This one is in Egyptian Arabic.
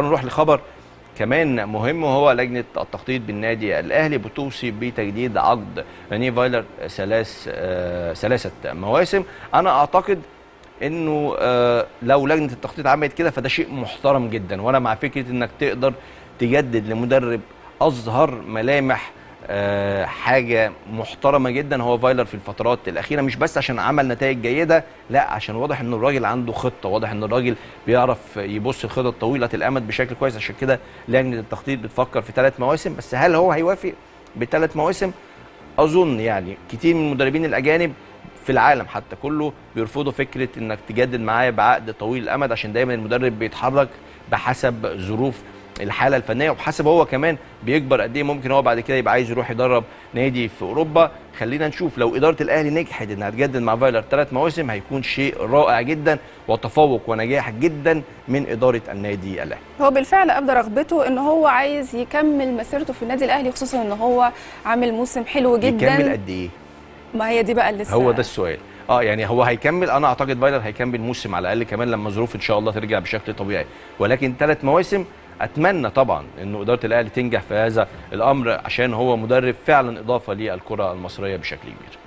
نروح لخبر كمان مهم وهو لجنه التخطيط بالنادي الاهلي بتوصي بتجديد عقد ريني فايلر ثلاث آه ثلاثه مواسم انا اعتقد انه آه لو لجنه التخطيط عملت كده فده شيء محترم جدا وانا مع فكره انك تقدر تجدد لمدرب اظهر ملامح آه حاجه محترمه جدا هو فايلر في الفترات الاخيره مش بس عشان عمل نتائج جيده لا عشان واضح ان الراجل عنده خطه واضح ان الراجل بيعرف يبص الخطط طويله الامد بشكل كويس عشان كده لجنه التخطيط بتفكر في ثلاث مواسم بس هل هو هيوافق بثلاث مواسم اظن يعني كتير من المدربين الاجانب في العالم حتى كله بيرفضوا فكره انك تجدد معاه بعقد طويل الامد عشان دايما المدرب بيتحرك بحسب ظروف الحاله الفنيه وبحسب هو كمان بيكبر قد ايه ممكن هو بعد كده يبقى عايز يروح يدرب نادي في اوروبا خلينا نشوف لو اداره الاهلي نجحت انها تجدد مع فايلر ثلاث مواسم هيكون شيء رائع جدا وتفوق ونجاح جدا من اداره النادي الاهلي هو بالفعل ابدى رغبته ان هو عايز يكمل مسيرته في النادي الاهلي خصوصا ان هو عامل موسم حلو جدا يكمل قد ايه ما هي دي بقى اللي هو ده السؤال اه يعني هو هيكمل انا اعتقد فايلر هيكمل موسم على الاقل كمان لما الظروف ان شاء الله ترجع بشكل طبيعي ولكن ثلاث مواسم اتمنى طبعا انه اداره الاهلي تنجح في هذا الامر عشان هو مدرب فعلا اضافه للكره المصريه بشكل كبير